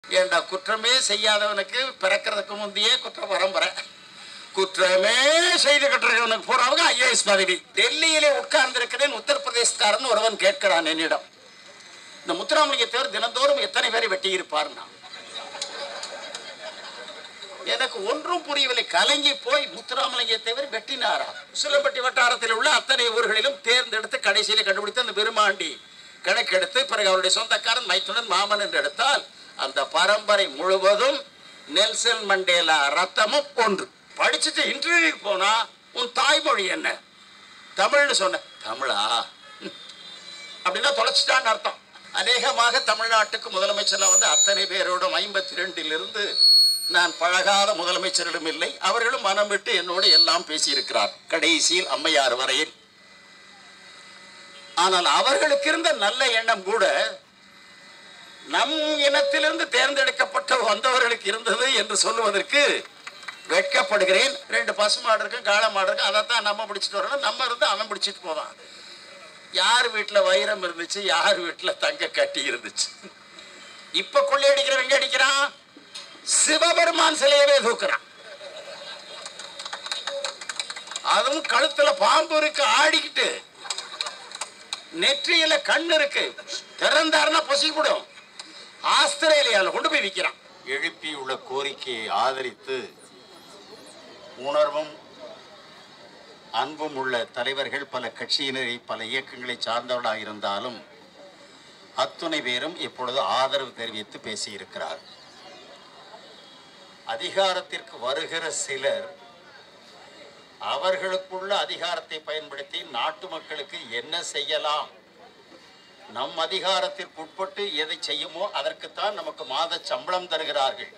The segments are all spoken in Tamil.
ஏண்டா குற்றமே செய்யாதவனுக்கு பிறக்கிறதுக்கு முந்தையே குற்ற பரம்பரை குற்றமே செய்து கட்டுறவனுக்கு போறவங்க ஐஏஎஸ் பதவி டெல்லியிலே உட்கார்ந்து இருக்கிறேன் உத்தரப்பிரதேசக்காரன் ஒருவன் கேட்கிறான் என்னிடம் இந்த முத்துராமலிங்க தேவர் தினந்தோறும் எத்தனை பேரை வெட்டி இருப்பார்னா எனக்கு ஒன்றும் புரியவில்லை கலங்கி போய் முத்துராமலிங்க தேவர் வெட்டினாரா உசிலம்பட்டி வட்டாரத்தில் உள்ள அத்தனை ஊர்களிலும் தேர்ந்தெடுத்து கடைசியில கண்டுபிடித்து அந்த பெருமாண்டி கணக்கெடுத்து பிறகு அவருடைய சொந்தக்காரன் மைத்துனன் மாமன் என்று எடுத்தால் அந்த பரம்பரை முழுவதும் நெல்சன் மண்டேலா ரத்தமும் ஒன்று படிச்சுட்டு இன்டர்வியூ போனா உன் தாய்மொழி என்ன தமிழ்னு சொன்ன தமிழா ம். அப்படின்னா தொலைச்சிட்டான்னு அர்த்தம் அநேகமாக தமிழ்நாட்டுக்கு முதலமைச்சர்லாம் வந்து அத்தனை பேரோடும் ஐம்பத்தி ரெண்டிலிருந்து நான் பழகாத முதலமைச்சரிடம் இல்லை அவர்களும் மனம் விட்டு என்னோடு எல்லாம் பேசியிருக்கிறார் கடைசியில் அம்மையார் வரையில் ஆனால் அவர்களுக்கு இருந்த நல்ல எண்ணம் கூட நம் இனத்திலிருந்து தேர்ந்தெடுக்கப்பட்ட வந்தவர்களுக்கு இருந்தது என்று சொல்லுவதற்கு வெட்கப்படுகிறேன் ரெண்டு பசுமாடு இருக்கு காளை மாடு இருக்கு அதைத்தான் நம்ம பிடிச்சிட்டு வரணும் நம்ம இருந்து அவன் பிடிச்சிட்டு போவான் யார் வீட்டில் வைரம் இருந்துச்சு யார் வீட்டில் தங்க கட்டி இருந்துச்சு இப்ப கொள்ளையடிக்கிறவன் எங்க அடிக்கிறான் சிவபெருமான் சிலையவே தூக்குறான் அதுவும் கழுத்துல பாம்பு இருக்கு ஆடிக்கிட்டு நெற்றியில கண் இருக்கு திறந்தாருன்னா பொசிக்கூடும் ஆஸ்திரேலியால கொண்டு போய் விற்கிறான் எழுப்பியுள்ள கோரிக்கையை ஆதரித்து உணர்வும் அன்பும் உள்ள தலைவர்கள் பல கட்சியினரை பல இயக்கங்களை சார்ந்தவர்களாக இருந்தாலும் அத்துணை பேரும் இப்பொழுது ஆதரவு தெரிவித்து பேசியிருக்கிறார் அதிகாரத்திற்கு வருகிற சிலர் அவர்களுக்குள்ள அதிகாரத்தை பயன்படுத்தி நாட்டு மக்களுக்கு என்ன செய்யலாம் நம் அதிகாரத்திற்கு உட்பட்டு எதை செய்யுமோ அதற்குத்தான் நமக்கு மாத சம்பளம் தருகிறார்கள்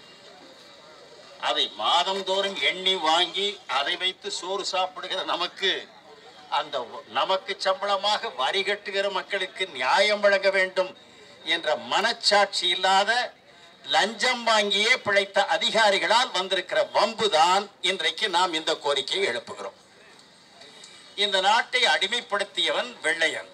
அதை மாதந்தோறும் எண்ணி வாங்கி அதை வைத்து சோறு சாப்பிடுகிற நமக்கு அந்த வ- நமக்கு சம்பளமாக வரி கட்டுகிற மக்களுக்கு நியாயம் வழங்க வேண்டும் என்ற மனச்சாட்சி இல்லாத லஞ்சம் வாங்கியே பிழைத்த அதிகாரிகளால் வந்திருக்கிற வம்புதான் இன்றைக்கு நாம் இந்த கோரிக்கையை எழுப்புகிறோம் இந்த நாட்டை அடிமைப்படுத்தியவன் வெள்ளையன்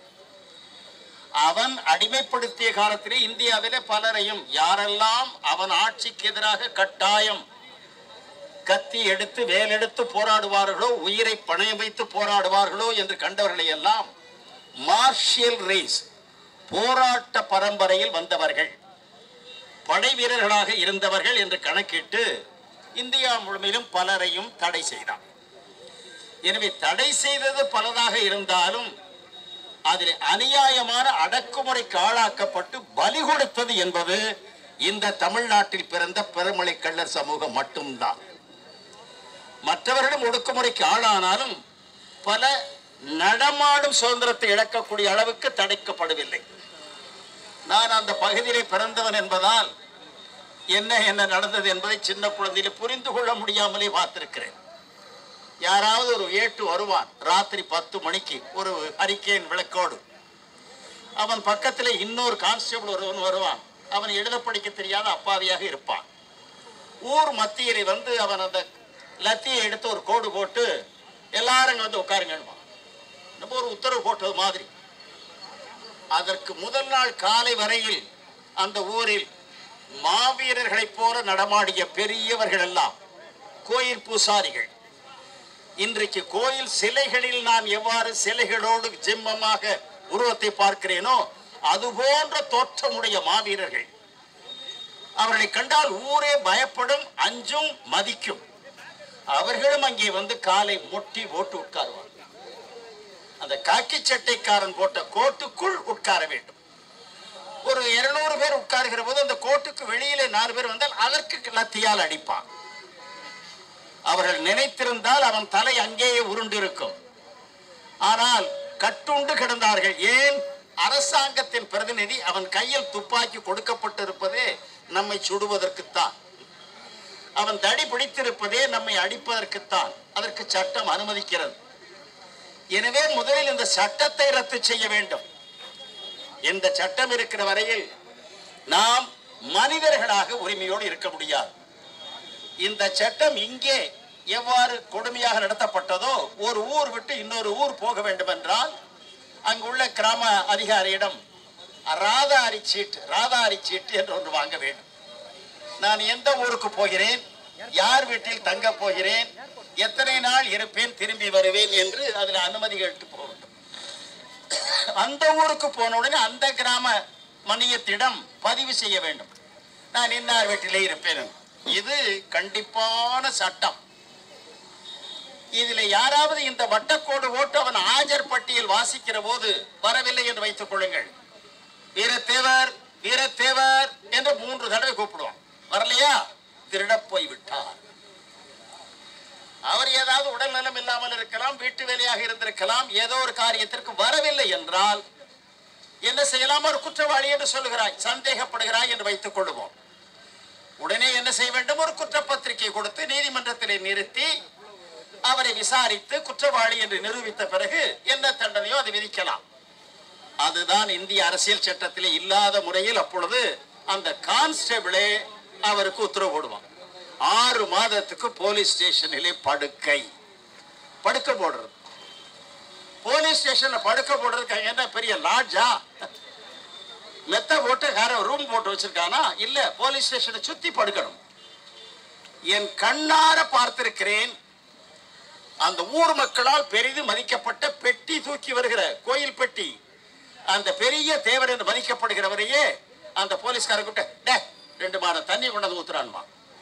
அவன் அடிமைப்படுத்திய காலத்திலே இந்தியாவிலே பலரையும் யாரெல்லாம் அவன் ஆட்சிக்கு எதிராக கட்டாயம் கத்தி எடுத்து வேலெடுத்து போராடுவார்களோ உயிரை பணயம் வைத்து போராடுவார்களோ என்று கண்டவர்களை எல்லாம் மார்ஷியல் ரேஸ் போராட்ட பரம்பரையில் வந்தவர்கள் படை வீரர்களாக இருந்தவர்கள் என்று கணக்கிட்டு இந்தியா முழுமையிலும் பலரையும் தடை செய்தான் எனவே தடை செய்தது பலதாக இருந்தாலும் அதில் அநியாயமான அடக்குமுறைக்கு ஆளாக்கப்பட்டு பலி கொடுத்தது என்பது இந்த தமிழ்நாட்டில் பிறந்த பெருமலை கள்ளர் சமூகம் மட்டும்தான் மற்றவர்களும் ஒடுக்குமுறைக்கு ஆளானாலும் பல நடமாடும் சுதந்திரத்தை இழக்கக்கூடிய அளவுக்கு தடைக்கப்படவில்லை நான் அந்த பகுதியிலே பிறந்தவன் என்பதால் என்ன என்ன நடந்தது என்பதை சின்ன குழந்தையில புரிந்து கொள்ள முடியாமலே பார்த்திருக்கிறேன் யாராவது ஒரு ஏட்டு வருவான் ராத்திரி பத்து மணிக்கு ஒரு ஹரிக்கேன் விளக்கோடு அவன் பக்கத்தில் இன்னொரு கான்ஸ்டபிள் ஒருவன் வருவான் அவன் எழுத படிக்க தெரியாத அப்பாவியாக இருப்பான் ஊர் மத்தியிலே வந்து அவன் அந்த லத்தியை எடுத்து ஒரு கோடு போட்டு எல்லாரும் இங்க வந்து உட்காருங்கன்னுவான் நம்ம ஒரு உத்தரவு போட்டது மாதிரி அதற்கு முதல் நாள் காலை வரையில் அந்த ஊரில் மாவீரர்களைப் போல நடமாடிய பெரியவர்கள் எல்லாம் கோயில் பூசாரிகள் இன்றைக்கு கோயில் சிலைகளில் நான் எவ்வாறு சிலைகளோடு ஜிம்மமாக உருவத்தை பார்க்கிறேனோ அது போன்ற தோற்றமுடைய மாவீரர்கள் அவர்களை கண்டால் ஊரே பயப்படும் அஞ்சும் மதிக்கும் அவர்களும் அங்கே வந்து காலை முட்டி போட்டு உட்காருவார் அந்த காக்கி சட்டைக்காரன் போட்ட கோட்டுக்குள் உட்கார வேண்டும் ஒரு இருநூறு பேர் உட்காருகிற போது அந்த கோட்டுக்கு வெளியிலே நாலு பேர் வந்தால் அதற்கு லத்தியால் அடிப்பான் அவர்கள் நினைத்திருந்தால் அவன் தலை அங்கேயே உருண்டிருக்கும் ஆனால் கட்டுண்டு கிடந்தார்கள் ஏன் அரசாங்கத்தின் பிரதிநிதி அவன் கையில் துப்பாக்கி கொடுக்கப்பட்டிருப்பதே நம்மை சுடுவதற்குத்தான் அவன் தடி பிடித்திருப்பதே நம்மை அடிப்பதற்குத்தான் அதற்கு சட்டம் அனுமதிக்கிறது எனவே முதலில் இந்த சட்டத்தை ரத்து செய்ய வேண்டும் இந்த சட்டம் இருக்கிற வரையில் நாம் மனிதர்களாக உரிமையோடு இருக்க முடியாது இந்த சட்டம் இங்கே எவ்வாறு கொடுமையாக நடத்தப்பட்டதோ ஒரு ஊர் விட்டு இன்னொரு ஊர் போக வேண்டும் என்றால் அங்குள்ள கிராம அதிகாரியிடம் ராதாரி சீட்டு ராதாரி சீட்டு என்று ஒன்று வாங்க வேண்டும் நான் எந்த ஊருக்கு போகிறேன் யார் வீட்டில் தங்க போகிறேன் எத்தனை நாள் இருப்பேன் திரும்பி வருவேன் என்று அதுல அனுமதி கேட்டு போக வேண்டும் அந்த ஊருக்கு போன உடனே அந்த கிராம மணியத்திடம் பதிவு செய்ய வேண்டும் நான் இன்னார் வீட்டிலே இருப்பேன் என்று. இது கண்டிப்பான சட்டம் இதுல யாராவது இந்த வட்டக்கோடு ஓட்டு அவன் ஆஜர் பட்டியல் வாசிக்கிற போது வரவில்லை என்று வைத்துக் கொள்ளுங்கள் வீரத்தேவர் வீரத்தேவர் என்று மூன்று தடவை கூப்பிடுவான் வரலையா திருடப் போய் விட்டார் அவர் ஏதாவது உடல் நலம் இல்லாமல் இருக்கலாம் வீட்டு வேலையாக இருந்திருக்கலாம் ஏதோ ஒரு காரியத்திற்கு வரவில்லை என்றால் என்ன செய்யலாம் ஒரு குற்றவாளி என்று சொல்லுகிறாய் சந்தேகப்படுகிறாய் என்று வைத்துக் கொள்ளுவோம் உடனே என்ன செய்ய வேண்டும் ஒரு குற்றப்பத்திரிகை கொடுத்து நீதிமன்றத்திலே நிறுத்தி அவரை விசாரித்து குற்றவாளி என்று நிரூபித்த பிறகு என்ன தண்டனையோ அதை விதிக்கலாம் அதுதான் இந்திய அரசியல் சட்டத்திலே இல்லாத முறையில் அப்பொழுது அந்த கான்ஸ்டபிளே அவருக்கு உத்தரவு போடுவான் ஆறு மாதத்துக்கு போலீஸ் ஸ்டேஷனிலே படுக்கை படுக்க போடுறது போலீஸ் ஸ்டேஷன்ல படுக்க போடுறதுக்கு அங்க என்ன பெரிய லாட்ஜா மெத்த போட்டு வேற ரூம் போட்டு வச்சிருக்கானா இல்ல போலீஸ் ஸ்டேஷனை சுத்தி படுக்கணும் என் கண்ணார பார்த்திருக்கிறேன் அந்த ஊர் மக்களால் பெரிதும் மதிக்கப்பட்ட பெட்டி தூக்கி வருகிற கோயில் பெட்டி அந்த பெரிய தேவர் என்று மதிக்கப்படுகிறவரையே அந்த போலீஸ்கார கூப்பிட்டு "டே, ரெண்டு மாதம் தண்ணி கொண்டாந்து ஊத்துறான்மா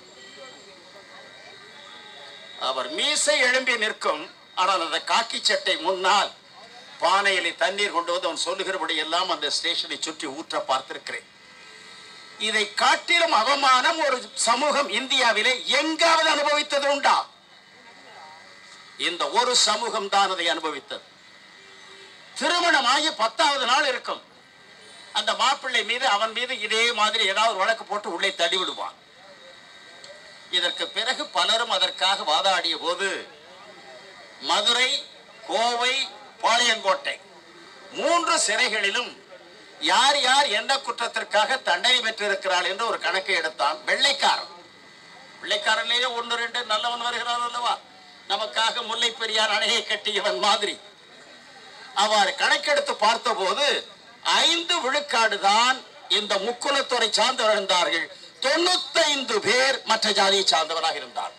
அவர் மீசை எழும்பி நிற்கும் ஆனால் அந்த காக்கி சட்டை முன்னால் பானையிலே தண்ணீர் கொண்டு வந்து அவன் சொல்லுகிறபடி எல்லாம் அந்த ஸ்டேஷனை சுற்றி ஊற்ற பார்த்திருக்கிறேன் இதை காட்டிலும் அவமானம் ஒரு சமூகம் இந்தியாவிலே எங்காவது அனுபவித்தது உண்டா இந்த ஒரு சமூகம் தான் அதை அனுபவித்தது திருமணமாகி பத்தாவது நாள் இருக்கும் அந்த மாப்பிள்ளை மீது அவன் மீது இதே மாதிரி ஏதாவது வழக்கு போட்டு உள்ளே தள்ளி விடுவான் இதற்கு பிறகு பலரும் அதற்காக வாதாடிய போது மதுரை கோவை பாளையங்கோட்டை மூன்று சிறைகளிலும் யார் யார் என்ன குற்றத்திற்காக தண்டனை பெற்றிருக்கிறாள் என்று ஒரு கணக்கை எடுத்தான் வெள்ளைக்காரன் வெள்ளைக்காரன்லேயே ஒன்று ரெண்டு நல்லவன் வருகிறான் அல்லவா நமக்காக முல்லை பெரியார் அணையை கட்டியவன் மாதிரி அவர் கணக்கெடுத்து பார்த்தபோது ஐந்து விழுக்காடு தான் இந்த முக்குலத்துறை சார்ந்தவர் இருந்தார்கள் தொண்ணூத்தைந்து பேர் மற்ற ஜாதியை சார்ந்தவராக இருந்தார்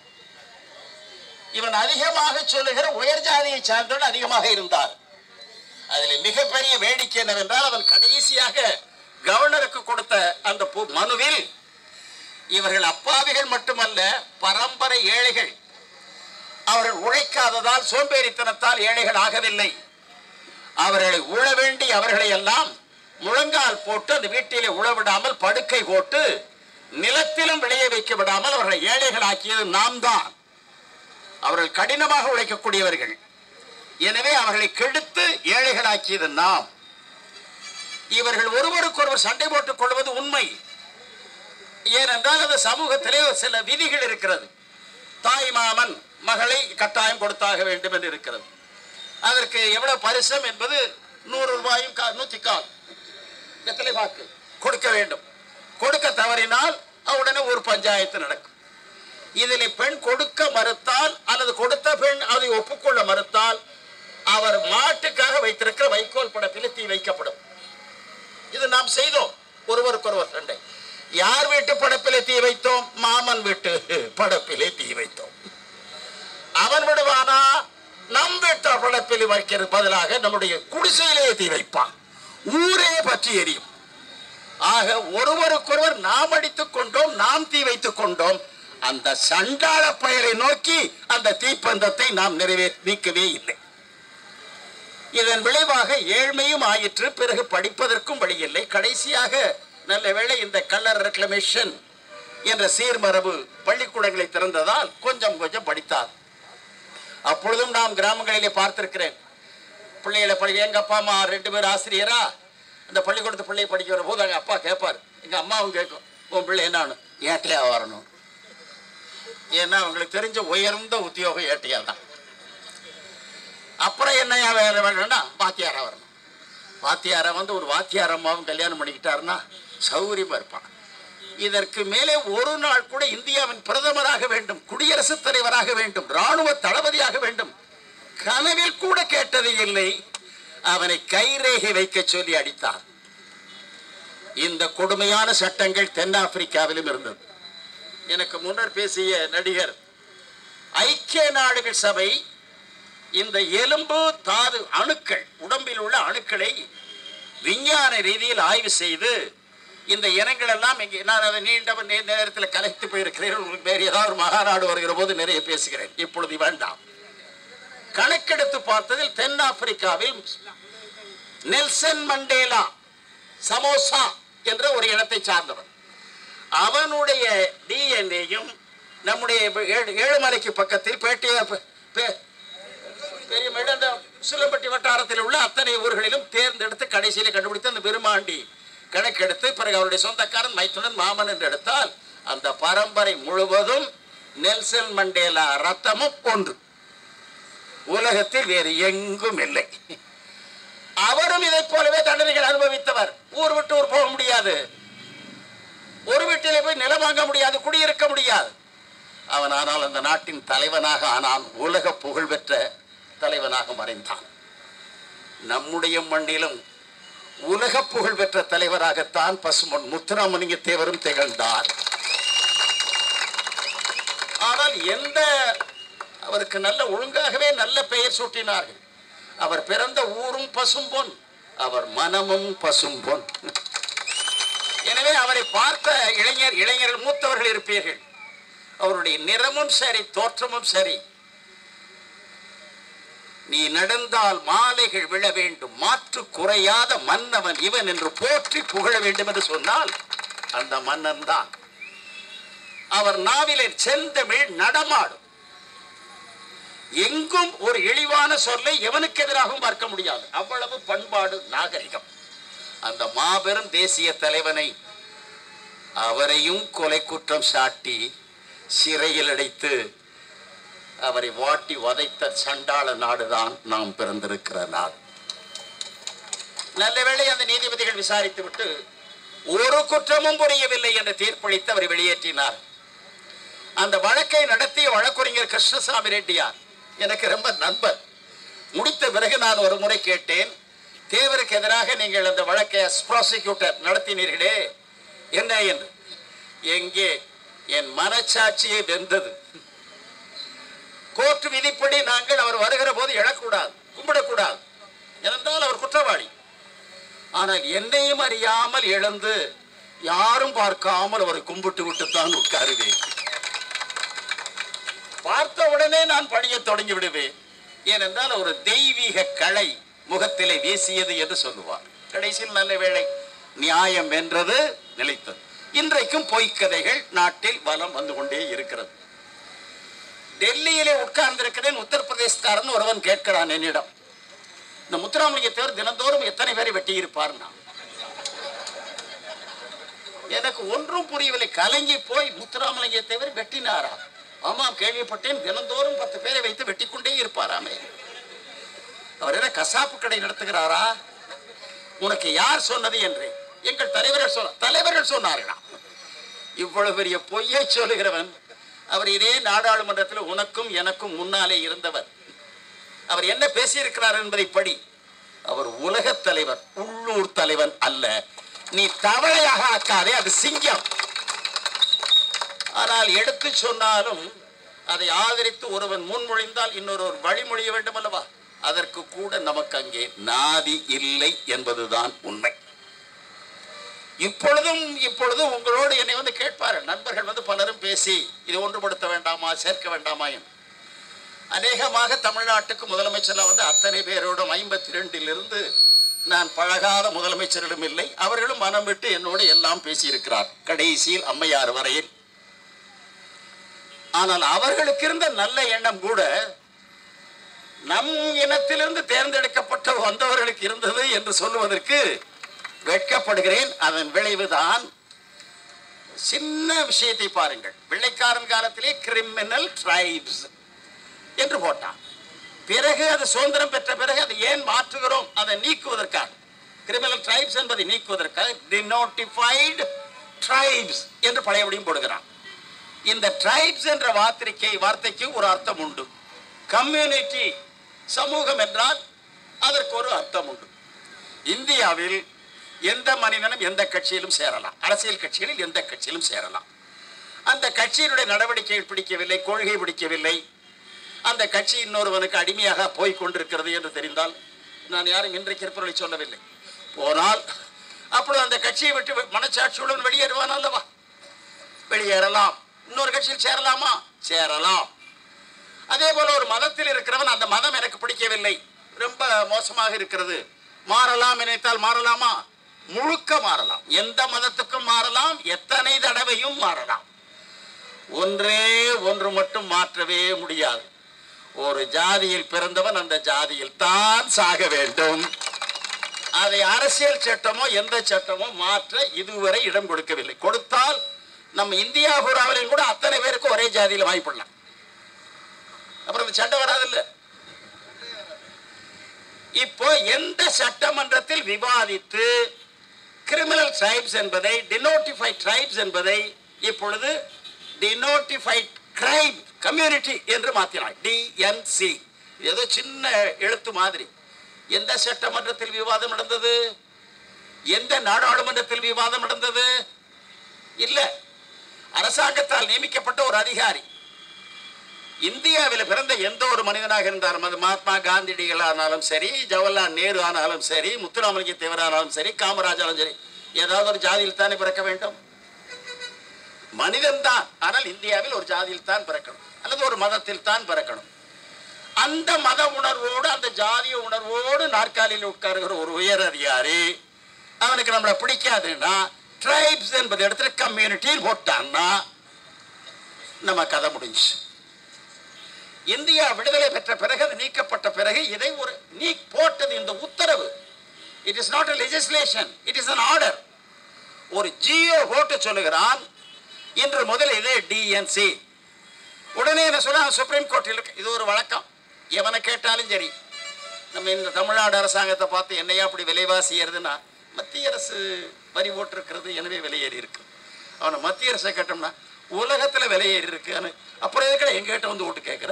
இவன் அதிகமாக சொல்லுகிற உயர் ஜாதியை சார்ந்தவன் அதிகமாக இருந்தார் அதில் மிகப்பெரிய வேடிக்கை என்னவென்றால் அவன் கடைசியாக கவர்னருக்கு கொடுத்த அந்த பு- மனுவில் இவர்கள் அப்பாவிகள் மட்டுமல்ல பரம்பரை ஏழைகள் அவர்கள் உழைக்காததால் சோம்பேறித்தனத்தால் ஏழைகள் ஆகவில்லை அவர்களை உழ வேண்டி அவர்களை எல்லாம் முழங்கால் போட்டு அந்த வீட்டிலே உழவிடாமல் படுக்கை போட்டு நிலத்திலும் விளைய வைக்க விடாமல் அவர்களை ஏழைகள் ஆக்கியது நாம் தான் அவர்கள் கடினமாக உழைக்கக்கூடியவர்கள் எனவே அவர்களை கெடுத்து ஏழைகளாக்கியது நாம் இவர்கள் ஒருவருக்கொருவர் சண்டை போட்டுக் கொள்வது உண்மை ஏனென்றால் அந்த சமூகத்திலே சில விதிகள் இருக்கிறது தாய் மாமன் மகளை கட்டாயம் கொடுத்தாக வேண்டும் என்று இருக்கிறது அதற்கு எவ்வளவு பரிசம் என்பது நூறு ரூபாயும் கா- நூத்தி கால் வெத்தலை பாக்கு கொடுக்க வேண்டும் கொடுக்க தவறினால் உடனே ஒரு பஞ்சாயத்து நடக்கும் இதில் பெண் கொடுக்க மறுத்தால் அல்லது கொடுத்த பெண் அதை ஒப்புக்கொள்ள மறுத்தால் அவர் மாட்டுக்காக வைத்திருக்கிற வைக்கோல் படத்தில் தீ வைக்கப்படும் இது நாம் செய்தோம் ஒருவருக்கொருவர் சண்டை யார் வீட்டு படப்பிலே தீ வைத்தோம் மாமன் வீட்டு படப்பிலே தீ வைத்தோம் அவன் விடுவானா நம் வீட்டு படப்பில் வைக்கிறது பதிலாக நம்முடைய குடிசையிலே தீ வைப்பான் ஊரே பற்றி எரியும் ஆக ஒருவருக்கொருவர் நாம் அடித்துக் கொண்டோம் நாம் தீ வைத்துக் கொண்டோம் அந்த சண்டாள பயலை நோக்கி அந்த தீப்பந்தத்தை நாம் நிறைவே நீக்கவே இல்லை இதன் விளைவாக ஏழ்மையும் ஆயிற்று பிறகு படிப்பதற்கும் வழியில்லை கடைசியாக நல்ல வேளை இந்த கல்லர் ரெக்ளமேஷன் என்ற சீர்மரபு பள்ளிக்கூடங்களை திறந்ததால் கொஞ்சம் கொஞ்சம் படித்தார் அப்பொழுதும் நாம் கிராமங்களிலே பார்த்திருக்கிறேன் பிள்ளைகளை படி எங்க அப்பா அம்மா ரெண்டு பேரும் ஆசிரியரா அந்த பள்ளிக்கூடத்து பிள்ளையை படிக்கிற போது எங்க அப்பா கேட்பார் எங்க அம்மாவும் கேட்கும் உன் பிள்ளை என்னான்னு ஏட்டையா வரணும் ஏன்னா அவங்களுக்கு தெரிஞ்ச உயர்ந்த உத்தியோகம் ஏட்டையா தான் அப்புறம் என்னையா வேற வேணும்னா வாத்தியாரா வரணும் வாத்தியாரா வந்து ஒரு வாத்தியார் அம்மாவும் கல்யாணம் பண்ணிக்கிட்டாருன்னா சௌகரியமா இருப்பான் இதற்கு மேலே ஒரு நாள் கூட இந்தியாவின் பிரதமராக வேண்டும் குடியரசுத் தலைவராக வேண்டும் ராணுவ தளபதியாக வேண்டும் கனவில் கூட கேட்டது இல்லை அவனை கைரேகை வைக்க சொல்லி அடித்தார் இந்த கொடுமையான சட்டங்கள் தென்னாப்பிரிக்காவிலும் இருந்தது எனக்கு முன்னர் பேசிய நடிகர் ஐக்கிய நாடுகள் சபை இந்த எலும்பு தாது அணுக்கள் உடம்பில் உள்ள அணுக்களை விஞ்ஞான ரீதியில் ஆய்வு செய்து இந்த இனங்கள் எல்லாம் இங்கே நான் அதை நீண்ட நே- நேரத்தில் கலைத்து போயிருக்கிறேன் உங்களுக்கு வேறு ஏதாவது ஒரு மகாநாடு வருகிற போது நிறைய பேசுகிறேன் இப்பொழுது வேண்டாம் கணக்கெடுத்து பார்த்ததில் தென்னாப்பிரிக்காவில் நெல்சன் மண்டேலா சமோசா என்ற ஒரு இனத்தை சார்ந்தவன் அவனுடைய டிஎன்ஏயும் நம்முடைய ஏழு- ஏழுமலைக்கு பக்கத்தில் பேட்டையா பெ- பெ- பெரிய மேடு சுலம்பட்டி வட்டாரத்தில் உள்ள அத்தனை ஊர்களிலும் தேர்ந்தெடுத்து கடைசியில் கண்டுபிடித்து அந்த பெருமாண்டி கணக்கெடுத்து பிறகு அவருடைய சொந்தக்காரன் மைத்துனன் மாமன் என்று எடுத்தால் அந்த பரம்பரை முழுவதும் நெல்சன் மண்டேலா ரத்தமும் ஒன்று உலகத்தில் வேறு எங்கும் இல்லை அவரும் இதைப் போலவே தண்டனைகள் அனுபவித்தவர் ஊர் விட்டு ஊர் போக முடியாது ஒரு வீட்டிலே போய் நிலம் வாங்க முடியாது குடியிருக்க முடியாது அவன் ஆனால் அந்த நாட்டின் தலைவனாக ஆனான் உலக புகழ்பெற்ற தலைவனாக மறைந்தான் நம்முடைய மண்ணிலும் உலக புகழ்பெற்ற தலைவராகத்தான் பசுமன் முத்துராமலிங்க தேவரும் திகழ்ந்தார் ஆனால் எந்த அவருக்கு நல்ல ஒழுங்காகவே நல்ல பெயர் சூட்டினார்கள் அவர் பிறந்த ஊரும் பசும்பொன் அவர் மனமும் பசும்பொன் எனவே அவரை பார்த்த இளைஞர் இளைஞர்கள் மூத்தவர்கள் இருப்பீர்கள் அவருடைய நிறமும் சரி தோற்றமும் சரி நீ நடந்தால் மாலைகள் விழ வேண்டும் மாற்று குறையாத மன்னவன் இவன் என்று போற்றி புகழ வேண்டும் என்று சொன்னால் அந்த மன்னன் தான் அவர் நாவிலே செந்தமிழ் நடமாடும் எங்கும் ஒரு இழிவான சொல்லை எவனுக்கு எதிராகவும் பார்க்க முடியாது அவ்வளவு பண்பாடு நாகரிகம் அந்த மாபெரும் தேசிய தலைவனை அவரையும் கொலை குற்றம் சாட்டி சிறையில் அடைத்து அவரை வாட்டி வதைத்த சண்டாள நாடுதான் நாம் பிறந்திருக்கிற நாடு நல்லவேளை அந்த நீதிபதிகள் விசாரித்து விட்டு ஒரு குற்றமும் புரியவில்லை என்று தீர்ப்பளித்து அவரை வெளியேற்றினார் அந்த வழக்கை நடத்திய வழக்கறிஞர் கிருஷ்ணசாமி ரெட்டியார் எனக்கு ரொம்ப நண்பர் முடித்த பிறகு நான் ஒரு முறை கேட்டேன் தேவருக்கு எதிராக நீங்கள் அந்த வழக்கை ப்ராசிக்யூட்டர் நடத்தினீர்களே என்ன என்று எங்கே என் மனச்சாட்சியை வென்றது கோர்ட் விதிப்படி நாங்கள் அவர் வருகிற போது எழக்கூடாது கும்பிடக்கூடாது ஏனென்றால் அவர் குற்றவாளி ஆனால் என்னையும் அறியாமல் எழுந்து யாரும் பார்க்காமல் அவரை கும்பிட்டு விட்டுத்தான் உட்காருவேன் பார்த்த உடனே நான் பணிய தொடங்கி விடுவேன் ஏனென்றால் ஒரு தெய்வீக கலை முகத்திலே வீசியது என்று சொல்லுவார் கடைசியில் நல்ல வேளை நியாயம் வென்றது நிலைத்தது இன்றைக்கும் பொய்க்கதைகள் நாட்டில் வலம் வந்து கொண்டே இருக்கிறது டெல்லியிலே உட்கார்ந்திருக்கிறேன் உத்தரப்பிரதேசக்காரன் ஒருவன் கேட்கிறான் என்னிடம் இந்த முத்துராமலிங்கத்தேவர் தினந்தோறும் எத்தனை பேரை வெட்டி இருப்பார்னா எனக்கு ஒன்றும் புரியவில்லை கலங்கி போய் முத்துராமலிங்கத்தேவர் வெட்டினாரா ஆமாம் கேள்விப்பட்டேன் தினந்தோறும் பத்து பேரை வைத்து வெட்டி கொண்டே இருப்பாராமே அவர் என்ன கசாப்பு கடை நடத்துகிறாரா உனக்கு யார் சொன்னது என்று எங்கள் தலைவர்கள் சொன்ன தலைவர்கள் சொன்னார்களா இவ்வளவு பெரிய பொய்யை சொல்லுகிறவன் அவர் இதே நாடாளுமன்றத்தில் உனக்கும் எனக்கும் முன்னாலே இருந்தவர் அவர் என்ன பேசியிருக்கிறார் என்பதை படி அவர் உலகத் தலைவர் உள்ளூர் தலைவன் அல்ல நீ தவளையாக ஆக்காதே அது சிங்கம் ஆனால் எடுத்து சொன்னாலும் அதை ஆதரித்து ஒருவன் முன்மொழிந்தால் இன்னொருவர் வழிமொழிய வேண்டும் அல்லவா அதற்கு கூட நமக்கு அங்கே நாதி இல்லை என்பதுதான் உண்மை இப்பொழுதும் இப்பொழுதும் உங்களோடு என்னை வந்து கேட்பார்கள் நண்பர்கள் வந்து பலரும் பேசி இது ஒன்றுபடுத்த வேண்டாமா சேர்க்க வேண்டாமா என்று அநேகமாக தமிழ்நாட்டுக்கு முதலமைச்சர்லாம் வந்து அத்தனை பேரோடும் ஐம்பத்தி ரெண்டிலிருந்து நான் பழகாத முதலமைச்சரிடம் இல்லை அவர்களும் மனம் விட்டு என்னோடு எல்லாம் பேசியிருக்கிறார் கடைசியில் அம்மையார் வரையில் ஆனால் அவர்களுக்கு இருந்த நல்ல எண்ணம் கூட நம் இனத்திலிருந்து தேர்ந்தெடுக்கப்பட்ட வந்தவர்களுக்கு இருந்தது என்று சொல்லுவதற்கு வெட்கப்படுகிறேன் அதன் விளைவுதான் சின்ன விஷயத்தை பாருங்கள் வெள்ளைக்காரன் காலத்திலே கிரிமினல் ட்ரைப்ஸ் என்று போட்டான் பிறகு அது சுதந்திரம் பெற்ற பிறகு அதை ஏன் மாற்றுகிறோம் அதை நீக்குவதற்காக கிரிமினல் ட்ரைப்ஸ் என்பதை நீக்குவதற்காக டினோட்டிஃபைடு ட்ரைப்ஸ் என்று பழையபடியும் போடுகிறான் இந்த ட்ரைப்ஸ் என்ற வார்த்தைக்கு வார்த்தைக்கு ஒரு அர்த்தம் உண்டு கம்யூனிட்டி சமூகம் என்றால் அதற்கு ஒரு அர்த்தம் உண்டு இந்தியாவில் எந்த மனிதனும் எந்த கட்சியிலும் சேரலாம் அரசியல் கட்சிகளில் எந்த கட்சியிலும் சேரலாம் அந்த கட்சியினுடைய நடவடிக்கைகள் பிடிக்கவில்லை கொள்கை பிடிக்கவில்லை அந்த கட்சி இன்னொருவனுக்கு அடிமையாக போய் கொண்டிருக்கிறது என்று தெரிந்தால் நான் யாரும் இன்றைக்கு இருப்பவர்களை சொல்லவில்லை போனால் அப்பொழுது அந்த கட்சியை விட்டு வெ- மனச்சாட்சியுடன் வெளியேறுவான் அல்லவா வெளியேறலாம் இன்னொரு கட்சியில் சேரலாமா சேரலாம் அதே போல ஒரு மதத்தில் இருக்கிறவன் அந்த மதம் எனக்கு பிடிக்கவில்லை ரொம்ப மோசமாக இருக்கிறது மாறலாம் நினைத்தால் மாறலாமா முழுக்க மாறலாம் எந்த மதத்துக்கும் மாறலாம் எத்தனை தடவையும் மாறலாம் ஒன்றே ஒன்று மட்டும் மாற்றவே முடியாது ஒரு ஜாதியில் பிறந்தவன் அந்த ஜாதியில் தான் சாக வேண்டும் அதை அரசியல் சட்டமோ எந்த சட்டமோ மாற்ற இதுவரை இடம் கொடுக்கவில்லை கொடுத்தால் நம்ம இந்தியா பூராவிலையும் கூட அத்தனை பேருக்கு ஒரே ஜாதியில் வாய்ப்பிடலாம் அப்புறம் இந்த சட்டம் வராதில்ல இப்போ எந்த சட்டமன்றத்தில் விவாதித்து கிரிமினல் ட்ரைப்ஸ் என்பதை டினோட்டிஃபைட் ட்ரைப்ஸ் என்பதை இப்பொழுது டினோட்டிஃபைட் கிரைம் கம்யூனிட்டி என்று மாற்றினார் டிஎன்சி ஏதோ சின்ன எழுத்து மாதிரி எந்த சட்டமன்றத்தில் விவாதம் நடந்தது எந்த நாடாளுமன்றத்தில் விவாதம் நடந்தது இல்ல அரசாங்கத்தால் நியமிக்கப்பட்ட ஒரு அதிகாரி இந்தியாவில் பிறந்த எந்த ஒரு மனிதனாக இருந்தாலும் அது மகாத்மா காந்தியடிகள் ஆனாலும் சரி ஜவஹர்லால் நேரு ஆனாலும் சரி முத்துராமலிங்க தேவர் ஆனாலும் சரி காமராஜாலும் சரி ஏதாவது ஒரு ஜாதியில் தானே பிறக்க வேண்டும் மனிதன் தான் ஆனால் இந்தியாவில் ஒரு ஜாதியில் தான் பிறக்கணும் அல்லது ஒரு மதத்தில் தான் பிறக்கணும் அந்த மத உணர்வோடு அந்த ஜாதிய உணர்வோடு நாற்காலியில் உட்காருகிற ஒரு உயர் அதிகாரி அவனுக்கு நம்மளை பிடிக்காதுன்னா ட்ரைப்ஸ் என்பது இடத்துல கம்யூனிட்டியில் போட்டான்னா நம்ம கதை முடிஞ்சு இந்தியா விடுதலை பெற்ற பிறகு அது நீக்கப்பட்ட பிறகு இதை ஒரு நீ போட்டது இந்த உத்தரவு it is not a legislation it is an order ஒரு ஜியோ போட்டு சொல்லுகிறான் இன்று முதல் இதே டிஎன்சி உடனே என்ன சொல்ல சுப்ரீம் கோர்ட்டில் இருக்கு இது ஒரு வழக்கம் எவனை கேட்டாலும் சரி நம்ம இந்த தமிழ்நாடு அரசாங்கத்தை பார்த்து என்னையா அப்படி விலைவாசி ஏறுதுன்னா மத்திய அரசு வரி போட்டிருக்கிறது எனவே விலையேறி இருக்கு அவனை மத்திய அரசை கேட்டோம்னா உலகத்தில் விலையேறி இருக்குன்னு அப்புறம் எதுக்கட எங்ககிட்ட வந்து ஓட்டு கேட்குற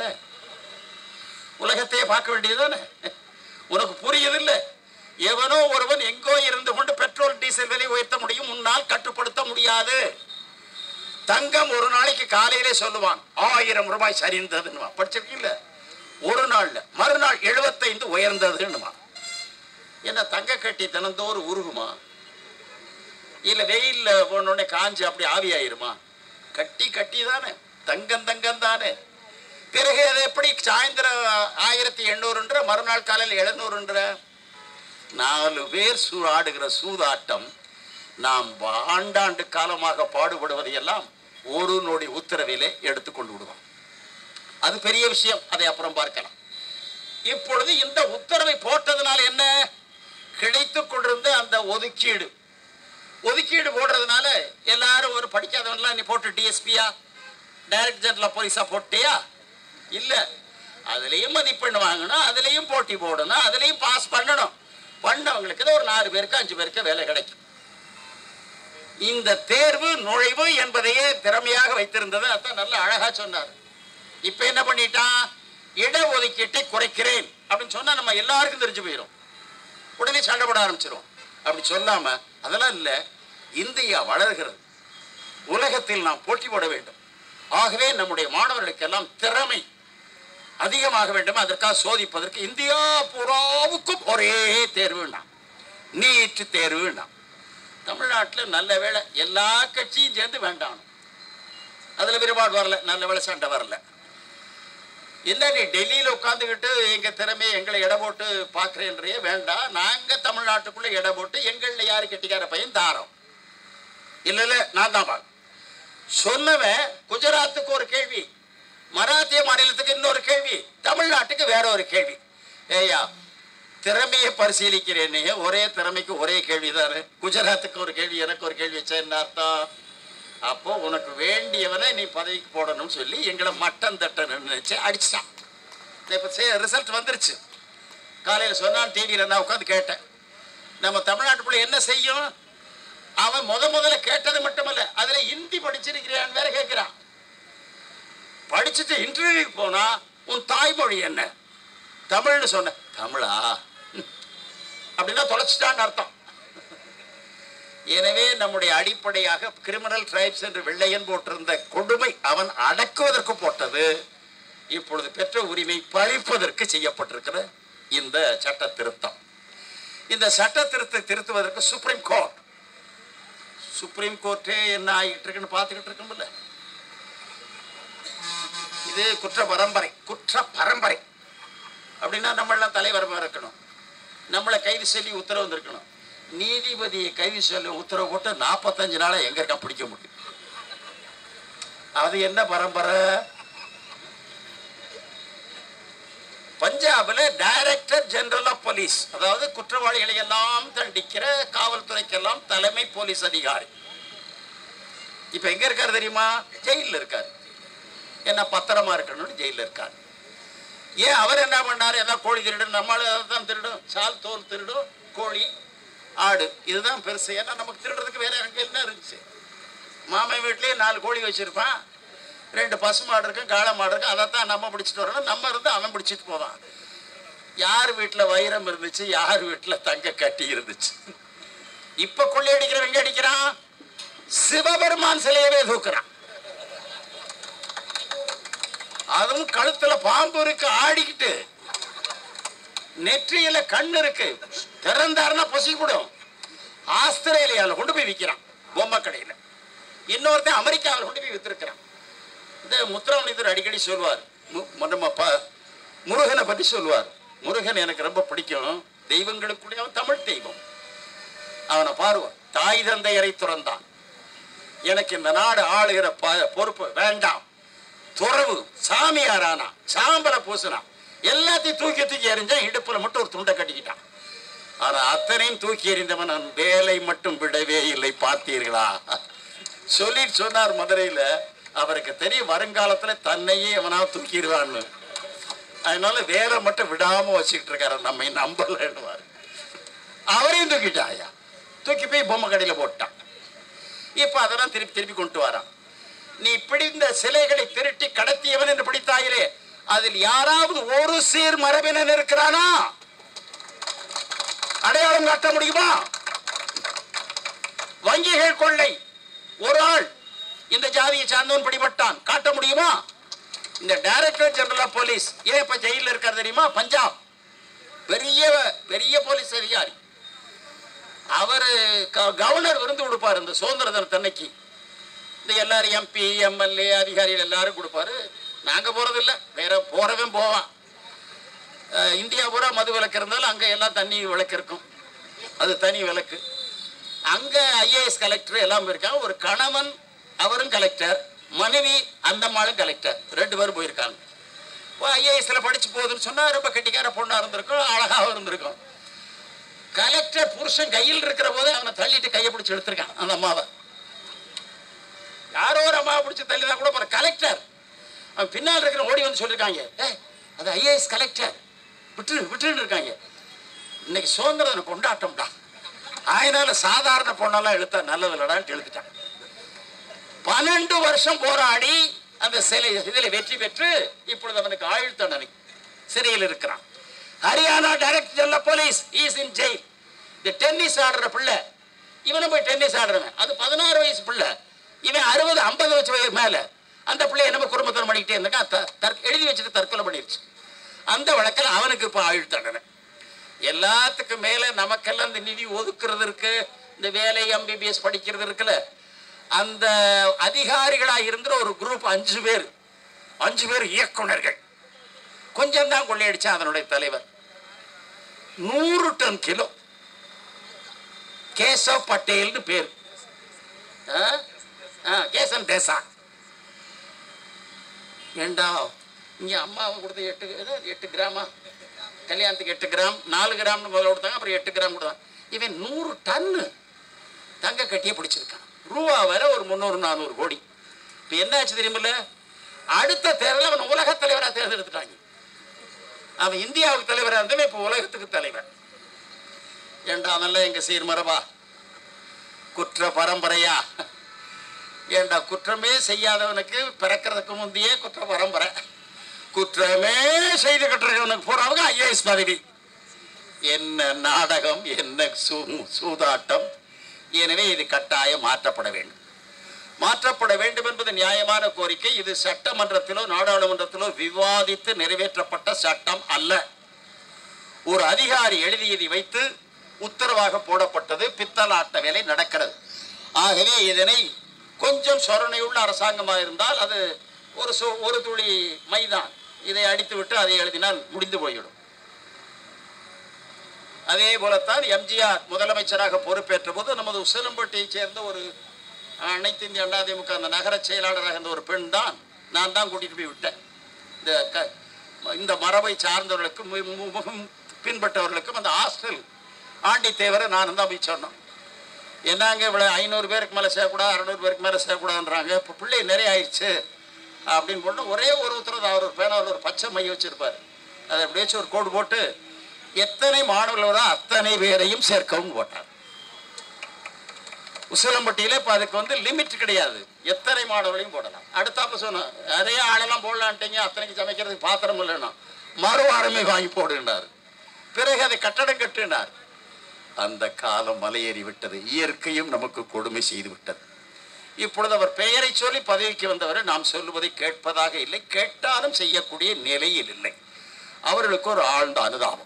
உலகத்தையே பார்க்க வேண்டியதுதானே உனக்கு புரியுதில்லை எவனோ ஒருவன் எங்கோ இருந்து கொண்டு பெட்ரோல் டீசல் விலை உயர்த்த முடியும் முன்னால் கட்டுப்படுத்த முடியாது தங்கம் ஒரு நாளைக்கு காலையிலே சொல்லுவான் ஆயிரம் ரூபாய் சரிந்ததுன்னுவா படிச்சிருக்கீங்கள ஒரு நாள்ல மறுநாள் எழுபத்தைந்து உயர்ந்ததுன்னுமா என்ன தங்க கட்டி தினந்தோறும் உருகுமா இல்ல வெயில்ல போனோடனே காஞ்சு அப்படி ஆவியாயிருமா கட்டி கட்டி தானே தங்கம் தங்கம் தானே பிறகு அது எப்படி சாயந்தரம் ஆயிரத்தி எண்ணூறுன்ற மறுநாள் காலையில் எழுநூறுன்ற நாலு பேர் சூ ஆடுகிற சூதாட்டம் நாம் ஆண்டாண்டு காலமாக பாடுபடுவதையெல்லாம் ஒரு நொடி உத்தரவிலே எடுத்துக்கொண்டு விடுவோம் அது பெரிய விஷயம் அதை அப்புறம் பார்க்கலாம் இப்பொழுது இந்த உத்தரவை போட்டதுனால என்ன கிடைத்துக் கொண்டிருந்த அந்த ஒதுக்கீடு ஒதுக்கீடு போடுறதுனால எல்லாரும் ஒரு படிக்காதவன்லாம் நீ போட்டு டிஎஸ்பியா டைரக்ட் ஜெனரல் போலீஸா போட்டியா இல்ல அதுலயும் மதிப்பெண் வாங்கணும் அதுலயும் போட்டி போடணும் அதுலயும் பாஸ் பண்ணணும் பண்ணவங்களுக்கு தான் ஒரு நாலு பேருக்கு அஞ்சு பேருக்கு வேலை கிடைக்கும் இந்த தேர்வு நுழைவு என்பதையே திறமையாக வைத்திருந்தது அதான் நல்ல அழகா சொன்னார் இப்ப என்ன பண்ணிட்டான் இட ஒதுக்கீட்டை குறைக்கிறேன் அப்படின்னு சொன்னா நம்ம எல்லாருக்கும் தெரிஞ்சு போயிடும் உடனே சண்டை போட ஆரம்பிச்சிரும் அப்படி சொல்லாம அதெல்லாம் இல்லை இந்தியா வளர்கிறது உலகத்தில் நாம் போட்டி போட வேண்டும் ஆகவே நம்முடைய மாணவர்களுக்கெல்லாம் திறமை அதிகமாக வேண்டும் அதற்காக சோதிப்பதற்கு இந்தியா பூராவுக்கும் ஒரே தேர்வுனா நீட் தேர்வுனா தமிழ்நாட்டில் நல்ல வேளை எல்லா கட்சியும் சேர்ந்து வேண்டாம் அதுல வேறுபாடு வரல நல்ல வேளை சண்டை வரல என்ன நீ டெல்லியில் உட்காந்துக்கிட்டு எங்க திறமையை எங்களை எடை போட்டு பார்க்குறேன்றையே வேண்டாம் நாங்க தமிழ்நாட்டுக்குள்ள எடை போட்டு எங்களில் யாரு கெட்டிக்கார பையன் தாரோம் இல்ல இல்ல நான் தான் பார்க்க சொன்னவன் குஜராத்துக்கு ஒரு கேள்வி மராத்திய மாநிலத்துக்கு இன்னொரு கேள்வி தமிழ்நாட்டுக்கு வேற ஒரு கேள்வி ஏய்யா திறமையை பரிசீலிக்கிறேனே ஒரே திறமைக்கு ஒரே கேள்வி தானே குஜராத்துக்கு ஒரு கேள்வி எனக்கு ஒரு கேள்வி வச்சா என்ன அர்த்தம் அப்போ உனக்கு வேண்டியவனை நீ பதவிக்கு போடணும்னு சொல்லி எங்களை மட்டம் தட்டணும்னு நினைச்சு அடிச்சிட்டான் இப்போ ரிசல்ட் வந்துருச்சு காலையில் சொன்னான் டிவியில் நான் உட்காந்து கேட்டேன் நம்ம தமிழ்நாட்டுக்குள்ள என்ன செய்யும் அவன் முத முதல்ல கேட்டது மட்டுமல்ல அதுல ஹிந்தி படிச்சிருக்கிறான் வேற கேட்கிறான் படிச்சுட்டு இன்டர்வியூக்கு போனா உன் தாய்மொழி என்ன தமிழ்னு சொன்ன தமிழா அப்படின்னா தொலைச்சிட்டான்னு அர்த்தம் எனவே நம்முடைய அடிப்படையாக கிரிமினல் ட்ரைப்ஸ் என்று வெள்ளையன் போட்டிருந்த கொடுமை அவன் அடக்குவதற்கு போட்டது இப்பொழுது பெற்ற உரிமை பறிப்பதற்கு செய்யப்பட்டிருக்கிற இந்த சட்ட திருத்தம் இந்த சட்ட திருத்தத்தை திருத்துவதற்கு சுப்ரீம் கோர்ட் சுப்ரீம் கோர்ட்டே என்ன ஆகிட்டு இருக்குன்னு பார்த்துக்கிட்டு இருக்கோம்ல இது குற்ற பரம்பரை குற்ற பரம்பரை அப்படின்னா நம்மளாம் தலைவரமாக இருக்கணும் நம்மளை கைது சொல்லி உத்தரவு வந்திருக்கணும் நீதிபதியை கைது சொல்லி உத்தரவு போட்டு நாற்பத்தஞ்சு நாளா எங்க இருக்கா பிடிக்க முடியும் அது என்ன பரம்பரை பஞ்சாபில் டைரக்டர் ஜெனரல் ஆஃப் போலீஸ் அதாவது குற்றவாளிகளை எல்லாம் தண்டிக்கிற காவல்துறைக்கெல்லாம் தலைமை போலீஸ் அதிகாரி இப்ப எங்க இருக்காரு தெரியுமா ஜெயிலில் இருக்காரு என்ன பத்திரமா இருக்கணும்னு ஜெயிலில் இருக்காரு ஏன் அவர் என்ன பண்ணாரு ஏதாவது கோழி திருடும் நம்மளால தான் திருடும் சால் தோல் திருடும் கோழி ஆடு இதுதான் பெருசு ஏன்னா நமக்கு திருடுறதுக்கு வேற அங்கே என்ன இருந்துச்சு மாமன் வீட்லயே நாலு கோழி வச்சிருப்பான் ரெண்டு பசு மாடு இருக்கும் காளை மாடு இருக்கும் அதைத்தான் நம்ம பிடிச்சிட்டு வரணும் நம்ம இருந்து அவன் பிடிச்சிட்டு போவான் யார் வீட்டில் வைரம் இருந்துச்சு யார் வீட்டில் தங்க கட்டி இருந்துச்சு இப்ப கொள்ளையடிக்கிறவன் எங்க அடிக்கிறான் சிவபெருமான் சிலையவே தூக்குறான் அதுவும் கழுத்துல பாம்பு இருக்கு ஆடிக்கிட்டு நெற்றியில கண் இருக்கு திறந்தாருன்னா பொசிக்கூடும் ஆஸ்திரேலியாவில் கொண்டு போய் விற்கிறான் பொம்மை கடையில் இன்னொருத்தன் அமெரிக்காவில் கொண்டு போய் வித்திருக்கிறான் இந்த முத்துராமலிங்கர் அடிக்கடி சொல்வார் மு- நம்ம ப- முருகனை பற்றி சொல்வார் முருகன் எனக்கு ரொம்ப பிடிக்கும் தெய்வங்களுக்குடைய அவன் தமிழ் தெய்வம் அவனை பாருவான் தாய் தந்தையரை துறந்தான் எனக்கு இந்த நாடு ஆளுகிற ப- பொறுப்பு வேண்டாம் துறவு சாமியாரானா சாம்பலை பூசினா எல்லாத்தையும் தூக்கி தூக்கி எறிஞ்சான் இடுப்புல மட்டும் ஒரு துண்டை கட்டிக்கிட்டான் ஆனா அத்தனையும் தூக்கி எறிந்தவன் நான் வேலை மட்டும் விடவே இல்லை பார்த்தீர்களா சொல்லிட்டு சொன்னார் மதுரையில அவருக்கு தெரியும் வருங்காலத்துல தன்னையே அவனா தூக்கிடுவான்னு அதனால வேலை மட்டும் விடாம வச்சுக்கிட்டு இருக்காரு நம்மை நம்பலன்னுவாரு அவரையும் தூக்கிட்டாயா தூக்கி போய் பொம்மை கடையில போட்டான் இப்ப அதெல்லாம் திருப்பி திருப்பி கொண்டு வரான் நீ பிடிந்த சிலைகளை திருட்டி கடத்தியவன் என்று பிடித்தாயிரே அதில் யாராவது ஒரு சீர் மரபினன் இருக்கிறானா அடையாளம் காட்ட முடியுமா வங்கிகள் கொள்ளை ஒரு ஆள் இந்த ஜாதியை சார்ந்தவன் பிடிபட்டான் காட்ட முடியுமா இந்த டைரக்டர் ஜெனரல் ஆஃப் போலீஸ் ஏன் இப்ப ஜெயிலில் இருக்கார் தெரியுமா பஞ்சாப் பெரிய பெரிய போலீஸ் அதிகாரி அவர் கவர்னர் விருந்து கொடுப்பார் இந்த சுதந்திர தினத்தன்னைக்கு இந்த எல்லாரும் எம்பி எம்எல்ஏ அதிகாரிகள் எல்லாரும் கொடுப்பாரு நாங்க போறதில்ல வேற போறவன் போவான் அஹ் இந்தியா பூரா மது விளக்கு இருந்தாலும் அங்க எல்லாம் தண்ணி விளக்கு இருக்கும் அது தனி விளக்கு அங்க ஐஏஎஸ் கலெக்டர் எல்லாம் இருக்காங்க ஒரு கணவன் அவரும் கலெக்டர் மனைவி அந்தம்மாளும் கலெக்டர் ரெண்டு பேரும் போயிருக்காங்க ஐஏஎஸ்ல படிச்சு போகுதுன்னு சொன்னா ரொம்ப கெட்டிக்கார பொண்ணா இருந்திருக்கும் அழகாவும் இருந்திருக்கும் கலெக்டர் புருஷன் கையில் இருக்கிற போது அவனை தள்ளிட்டு கையை பிடிச்சி எடுத்திருக்கான் அந்த அம்மாவை யாரோ ஒரு அம்மாவை பிடிச்சி தள்ளிதான் கூட போற கலெக்டர் அவன் பின்னால் இருக்கிற ஓடி வந்து சொல்லியிருக்காங்க ஏய் அது ஐஏஎஸ் கலெக்டர் விட்டு விட்டுன்னு இருக்காங்க இன்னைக்கு சுதந்திர தின கொண்டாட்டம்டா அதனால சாதாரண பொண்ணெல்லாம் இழுத்தா நல்லது இல்லடான்ட்டு இழுத்துட்டான் பன்னெண்டு வருஷம் போராடி அந்த சிலை இதில் வெற்றி பெற்று இப்பொழுது அவனுக்கு ஆயுள் தண்டனை சிறையில் இருக்கிறான் Haryana director general police is in jail இந்த டென்னிஸ் ஆடுற பிள்ளை இவனும் போய் டென்னிஸ் ஆடுறவன் அது பதினாறு வயசு பிள்ளை இவன் அறுபது ஐம்பது வயசு வயசு மேல அந்த பிள்ளை என்ன குடும்பத்தில் பண்ணிக்கிட்டே இருந்தாங்க த- தற்- எழுதி வச்சுட்டு தற்கொலை பண்ணிருச்சு அந்த வழக்கில் அவனுக்கு இப்போ ஆயுள் தண்டனை எல்லாத்துக்கும் மேல நமக்கெல்லாம் இந்த நிதி ஒதுக்குறது இருக்கு இந்த வேலை எம்பிபிஎஸ் படிக்கிறது இருக்குல்ல அந்த அதிகாரிகளா இருக்கிற ஒரு குரூப் அஞ்சு பேர் அஞ்சு பேர் இயக்குனர்கள் கொஞ்சம் தான் கொள்ளையடிச்சா அதனுடைய தலைவர் நூறு டன் கிலோ கேசவ் பட்டேல்னு பேர் ஆ? ஆ, கேசன் தேசா ஏண்டா இங்க அம்மாவை கொடுத்த எட்டு ஏதோ எட்டு கிராமா கல்யாணத்துக்கு எட்டு கிராம் நாலு கிராம்னு முதல்ல கொடுத்தாங்க அப்புறம் எட்டு கிராம் கொடுத்தாங்க இவன் நூறு டன்னு தங்க கட்டியே பிடிச்சிருக்கான் ரூபா வர ஒரு முந்நூறு நானூறு கோடி இப்போ என்னாச்சு தெரியுமில்ல அடுத்த தேர்தலில் அவன் உலக தலைவராக தேர்ந்தெடுத்துட்டாங்க அவன் இந்தியாவுக்கு தலைவராக இருந்தவன் இப்போ உலகத்துக்கு தலைவர் ஏண்டா அவன்லாம் எங்க சீர்மரபா குற்ற பரம்பரையா ஏண்டா குற்றமே செய்யாதவனுக்கு பிறக்கிறதுக்கு முந்தையே குற்ற பரம்பரை குற்றமே செய்து கட்டுறவனுக்கு போறவங்க ஐஏஎஸ் பதவி என்ன நாடகம் என்ன சூ சூதாட்டம் எனவே இது கட்டாயம் மாற்றப்பட வேண்டும் மாற்றப்பட வேண்டும் என்பது நியாயமான கோரிக்கை இது சட்டமன்றத்திலோ நாடாளுமன்றத்திலோ விவாதித்து நிறைவேற்றப்பட்ட சட்டம் அல்ல ஒரு அதிகாரி எழுதியதை வைத்து உத்தரவாக போடப்பட்டது பித்தலாட்ட வேலை நடக்கிறது ஆகவே இதனை கொஞ்சம் சொரணையுள்ள அரசாங்கமாக இருந்தால் அது ஒரு சு ஒரு துளி மைதான் இதை அடித்துவிட்டு அதை எழுதினால் முடிந்து போய்விடும் அதே போலத்தான் எம்ஜிஆர் முதலமைச்சராக பொறுப்பேற்ற போது நமது உசிலம்பட்டியைச் சேர்ந்த ஒரு அனைத்து இந்திய அண்ணா திமுக அந்த நகர செயலாளராக இருந்த ஒரு பெண் தான் நான் தான் கூட்டிட்டு போய் விட்டேன் இந்த க இந்த மரபை சார்ந்தவர்களுக்கும் மு- மு- மு- பின்பற்றவர்களுக்கும் அந்த ஹாஸ்டல் ஆண்டித்தேவரை நான் தான் போய் சொன்னோம் என்னங்க இவ்வளோ ஐநூறு பேருக்கு மேலே செய்யக்கூடாது அறநூறு பேருக்கு மேலே செய்யக்கூடாதுன்றாங்க இப்போ பிள்ளை நிறைய ஆயிடுச்சு அப்படின்னு போட்டு ஒரே ஒரு உத்தரவு அவர் ஒரு பேனாவில் ஒரு பச்சை மை வச்சிருப்பார் அதை அப்படியே வச்சு ஒரு கோடு போட்டு எத்தனை மாணவர்கள் வருதோ அத்தனை பேரையும் சேர்க்கவும் போட்டார் உசிலம்பட்டியில இப்போ அதுக்கு வந்து லிமிட் கிடையாது எத்தனை மாணவர்களையும் போடலாம் அடுத்தாப்ப சொன்னோம் நிறைய ஆளெல்லாம் போடலான்ட்டீங்க அத்தனைக்கு சமைக்கிறதுக்கு பாத்திரம் இல்லைன்னா மறுவாரமே வாங்கி போடுனார் பிறகு அதை கட்டடம் கட்டுனார் அந்த காலம் மலையேறி விட்டது இயற்கையும் நமக்கு கொடுமை செய்து விட்டது இப்பொழுது அவர் பெயரை சொல்லி பதவிக்கு வந்தவரை நாம் சொல்லுவதை கேட்பதாக இல்லை கேட்டாலும் செய்யக்கூடிய நிலையில் இல்லை அவர்களுக்கு ஒரு ஆழ்ந்த அனுதாபம்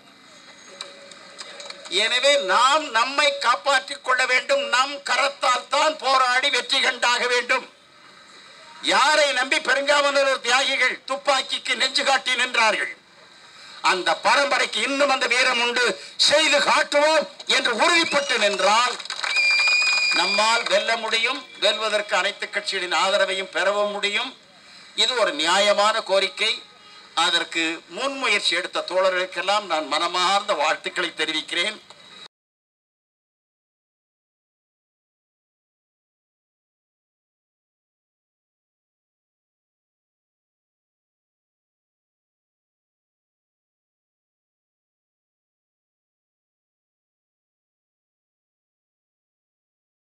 எனவே நாம் நம்மை காப்பாற்றிக் கொள்ள வேண்டும் நம் கரத்தால் தான் போராடி வெற்றி கண்டாக வேண்டும் யாரை நம்பி பெருங்காவலூர் தியாகிகள் துப்பாக்கிக்கு நெஞ்சு காட்டி நின்றார்கள் அந்த பரம்பரைக்கு இன்னும் அந்த வீரம் உண்டு செய்து காட்டுவோம் என்று உறுதிப்பட்டு நின்றால் நம்மால் வெல்ல முடியும் வெல்வதற்கு அனைத்து கட்சிகளின் ஆதரவையும் பெறவும் முடியும் இது ஒரு நியாயமான கோரிக்கை அதற்கு முன்முயற்சி எடுத்த தோழர்களுக்கெல்லாம் நான் மனமார்ந்த வாழ்த்துக்களை தெரிவிக்கிறேன்